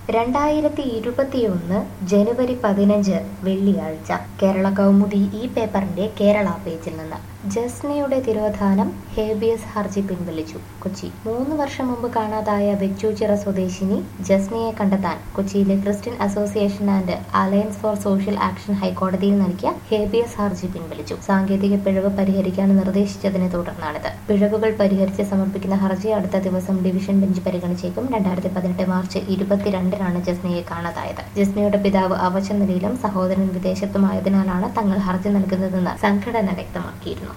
രണ്ടായിരത്തി ഇരുപത്തിയൊന്ന് ജനുവരി പതിനഞ്ച് വെള്ളിയാഴ്ച കേരള കൗമുദി ഈ പേപ്പറിന്റെ കേരള പേജിൽ നിന്ന് ജസ്നയുടെ തിരോധാനം ഹേബിയസ് ഹർജി പിൻവലിച്ചു കൊച്ചി മൂന്ന് വർഷം മുമ്പ് കാണാതായ വെച്ചൂച്ചിറ സ്വദേശിനി ജസ്നയെ കണ്ടെത്താൻ കൊച്ചിയിലെ Christian association and alliance for social action ഹൈക്കോടതിയിൽ നൽകിയ ഹേബിയസ് ഹർജി പിൻവലിച്ചു സാങ്കേതിക പിഴവ് പരിഹരിക്കാൻ നിർദ്ദേശിച്ചതിനെ തുടർന്നാണിത് പിഴവുകൾ പരിഹരിച്ച് സമർപ്പിക്കുന്ന ഹർജി അടുത്ത ദിവസം ഡിവിഷൻ ബെഞ്ച് പരിഗണിച്ചേക്കും രണ്ടായിരത്തി പതിനെട്ട് മാർച്ച് ഇരുപത്തിരണ്ടിനാണ് ജസ്നയെ കാണാതായത് ജസ്നയുടെ പിതാവ് അവശ നിലയിലും സഹോദരൻ വിദേശത്തുമായതിനാലാണ് തങ്ങൾ ഹർജി നൽകുന്നതെന്ന് സംഘടന വ്യക്തമാക്കിയിരുന്നു